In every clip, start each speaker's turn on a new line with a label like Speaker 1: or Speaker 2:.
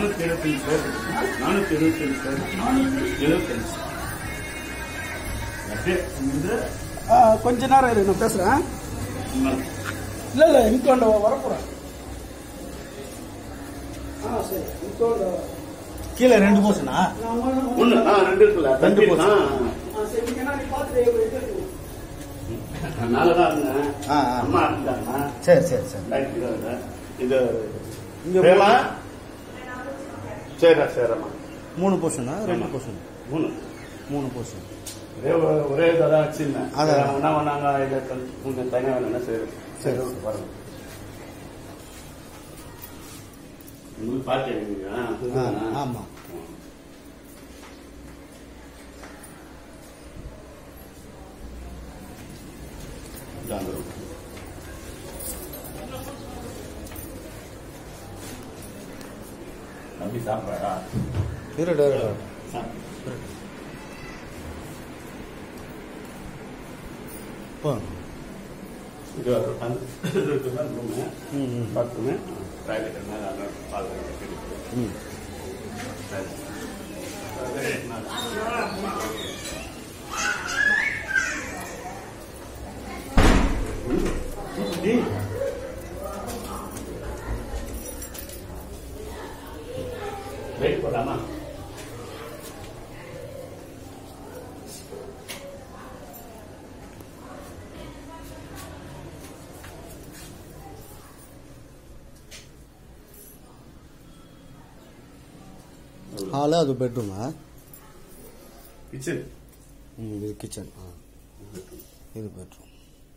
Speaker 1: நானூத்தி எழுபத்தஞ்சு பேர் நானூத்தி எழுபத்தஞ்சு பேர் நானூத்தி எழுபத்தஞ்சு அப்படியே இந்த
Speaker 2: ஆ, கொஞ்ச நேரம் இரு நான் பேசுறேன்
Speaker 1: இன்னும்
Speaker 2: இல்ல இல்ல இங்கோண்ட வரப்போறேன் ஆ சரி இங்கோண்ட
Speaker 3: கீழே ரெண்டு போர்ஷனா
Speaker 1: ஒண்ணு ஆ ரெண்டு இருக்குல்ல
Speaker 3: ரெண்டு
Speaker 1: ரெண்டு
Speaker 3: போச்சு.
Speaker 2: சரி ஏன்னா நீ பார்த்துட்டு
Speaker 1: நாலதான் இருந்தேன்
Speaker 3: ஆ, ஆ.
Speaker 1: அம்மா இருந்தாங்க
Speaker 3: சரி சரி சரி
Speaker 1: லைட் இதாக இது
Speaker 3: இங்க
Speaker 1: பிரேமா சரிடா சரிம்மா
Speaker 3: மூணு போர்ஷனா ரெண்டு
Speaker 1: ஆமா.
Speaker 3: போர்ஷன்
Speaker 1: மூணு
Speaker 3: மூணு போர்ஷன்
Speaker 1: ஒரே ஒரு- ஒரே இதாக தான் வச்சிருந்தேன்
Speaker 3: அதான்.
Speaker 1: ஒன்றா ஒன்றாங்க இதை கொஞ்சம் தனியாக வேணும்னா சரி சரி வரணும் உங்களுக்கு பார்த்து
Speaker 3: ஆ, ஆமா
Speaker 1: தம்பி சாப்பிட்றாரா
Speaker 3: இருடு இருடு
Speaker 1: சாப்பிடு
Speaker 3: போ
Speaker 1: இது ஒரு அந்த இது இருக்குல்ல ரூமு
Speaker 3: ம் ம்
Speaker 1: பாத்ரூமு டாய்லெட் மேலே அந்த பால் கிடைக்கும்
Speaker 3: ம்
Speaker 1: வெயிட் போடாமா
Speaker 3: ஹாலு அது பெட்ரூமா
Speaker 1: கிச்சன்
Speaker 3: ம் இது கிச்சன் ஆ இது பெட்ரூம்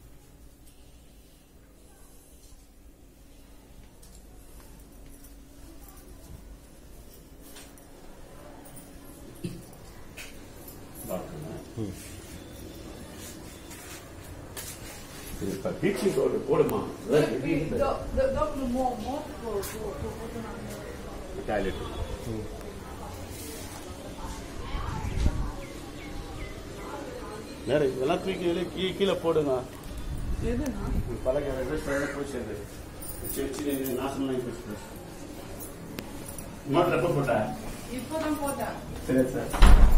Speaker 1: பாத்ரூம் இப்போ பீச்சிங் ரோடு போடுமா டாய்லெட் வேற இதெல்லாம் தூக்கி வெளியே கீழே கீழே போடுங்க பழக ரெண்டு போய் சேர்ந்து வச்சு வச்சு நாசம் பண்ணி போச்சு மோட்டர் எப்போ போட்ட
Speaker 4: இப்போதான் போட்டேன்
Speaker 1: சரி சார்